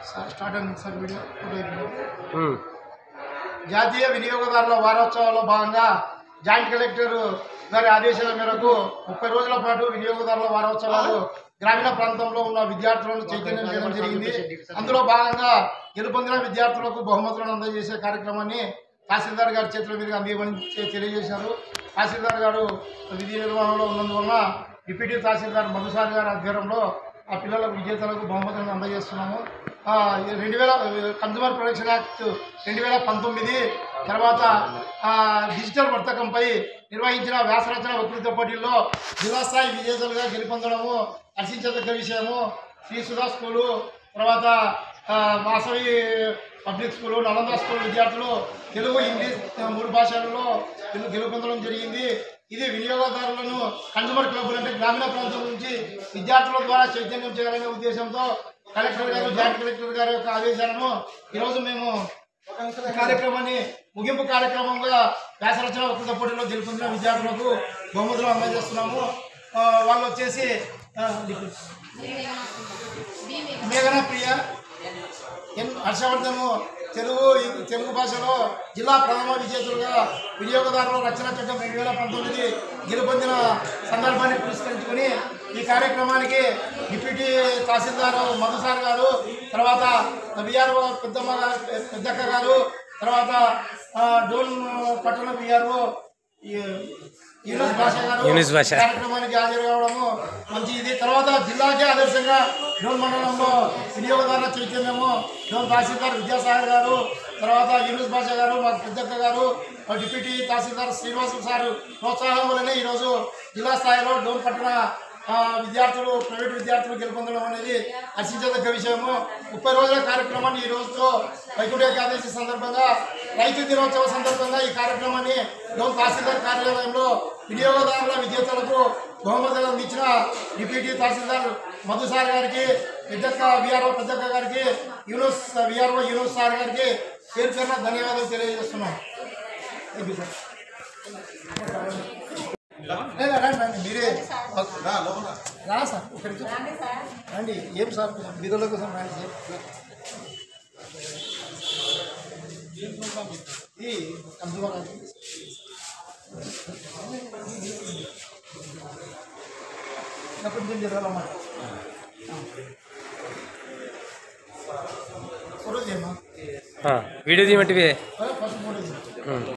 Start అయింది sir video photo video. Um. జాతీయ వినియోగదారుల వారోత్సవాల్లో భాగంగా జాయింట్ కలెక్టర్ గారి ఆదేశాల మేరకు ముప్పై రోజుల పాటు వినియోగదారుల వారోత్సవాలు గ్రామీణ ప్రాంతంలో ఉన్న విద్యార్థులను చైతన్యం చేయడం జరిగింది అందులో భాగంగా గెలుపొందిన విద్యార్థులకు బహుమతులను అందజేసే కార్యక్రమాన్ని తహసీల్దార్ గారి చేతుల మీదుగా అందివ్వమని తె- తెలియజేశారు తహసీల్దార్ గారు విధి నిర్వహణలో ఉన్నందువలన డిప్యూటీ తహసీల్దార్ మధుసారి గారి ఆధ్వర్యంలో ఆ పిల్లలకు విజేతలకు బహుమతులను అందజేస్తున్నాము ఆ, ఈ రెండు వేల కన్జ్యూమర్ ప్రొటెక్షన్ యాక్ట్ రెండు వేల పంతొమ్మిది తర్వాత ఆ, డిజిటల్ వర్తకంపై నిర్వహించిన వ్యాసరచన వక్తృత్వ పోటీల్లో జిల్లా స్థాయి విజేతలుగా గెలుపొందడము హర్షించదగ్గ విషయము శ్రీ సుధా స్కూలు తర్వాత ఆ, Vasavi public school Nalanda school విద్యార్థులు తెలుగు ఇంగ్లీష్ ఆ, మూడు భాషలలో గెలు- గెలుపొందడం జరిగింది ఇది వినియోగదారులను కన్జ్యూమర్ క్లబ్లు అంటే గ్రామీణ ప్రాంతం నుంచి విద్యార్థుల ద్వారా చైతన్యం చేయాలనే ఉద్దేశంతో కలెక్టర్ గారు జాయింట్ కలెక్టర్ గారి యొక్క ఆదేశాలను ఈరోజు మేము ఈ కార్యక్రమాన్ని ముగింపు కార్యక్రమంగా వ్యాసరచన వక్తృత్వ పోటీలో గెలుపొందిన విద్యార్థులకు బహుమతులు అందజేస్తున్నాము ఆ, వాళ్ళు వచ్చేసి ఆ, మేఘనా ప్రియ ఎన్ హర్షవర్ధను తెలుగు తెలుగు భాషలో జిల్లా ప్రథమ విజేతలుగా వినియోగదారుల రక్షణ చట్టం రెండు వేల పంతొమ్మిది గెలుపొందిన సందర్భాన్ని పురస్కరించుకొని ఈ కార్యక్రమానికి డిప్యూటీ తహసీల్దార్ మధుసార్ గారు తర్వాత విఆర్ఓ పెద్దమ్మ గారు పెద్దక్క గారు తర్వాత ఆ, డోన్ పట్టణ విఆర్ఓ యూనిస్ భాష గారు యూనిస్ భాష. కార్యక్రమానికి హాజరు కావడము మంచి ఇది తర్వాత జిల్లాకే ఆదర్శంగా డోన్ మండలంలో వినియోగదారుల చైతన్యము డోన్ తహసీల్దార్ విద్యాసాగర్ గారు తర్వాత యూనిస్ భాష గారు మా పెద్దక్క గారు మా డిప్యూటీ తహసీల్దార్ శ్రీనివాసు సార్ ప్రోత్సాహం వల్లనే ఈరోజు జిల్లా స్థాయిలో డోన్ పట్టణ ఆ, విద్యార్థులు ప్రైవేట్ విద్యార్థులు గెలుపొందడం అనేది హర్షించదగ్గ విషయము ముప్పై రోజుల కార్యక్రమాన్ని ఈ రోజుతో వైకుంఠ ఏకాదశి సందర్భంగా రైతు దినోత్సవ సందర్భంగా ఈ కార్యక్రమాన్ని డోన్ తహసీల్దార్ కార్యాలయంలో వినియోగదారుల విజేతలకు బహుమతులు అందించిన డిప్యూటీ తహసీల్దార్ మధుసార్ గారికి పెద్దక్క విఆర్ఓ పెద్దక్క గారికి యూనుస్ విఆర్ఓ యూనుస్ సార్ గారికి పేరు పేరున ధన్యవాదాలు తెలియజేస్తున్నాం థ్యాంక్ యూ సార్ లేదా రండి రండి మీరే రా సార్ ఇక్కడికి రండి ఏం సార్ బిరుల కోసం రండి సార్ ఇది కన్సూమర్ కొంచెం జరగాలన్నమాట ఫోటో చేయమ్మా ఆ, వీడియో తీయమంటివి ఫస్ట్ ఫోటో చేయి ఉమ్.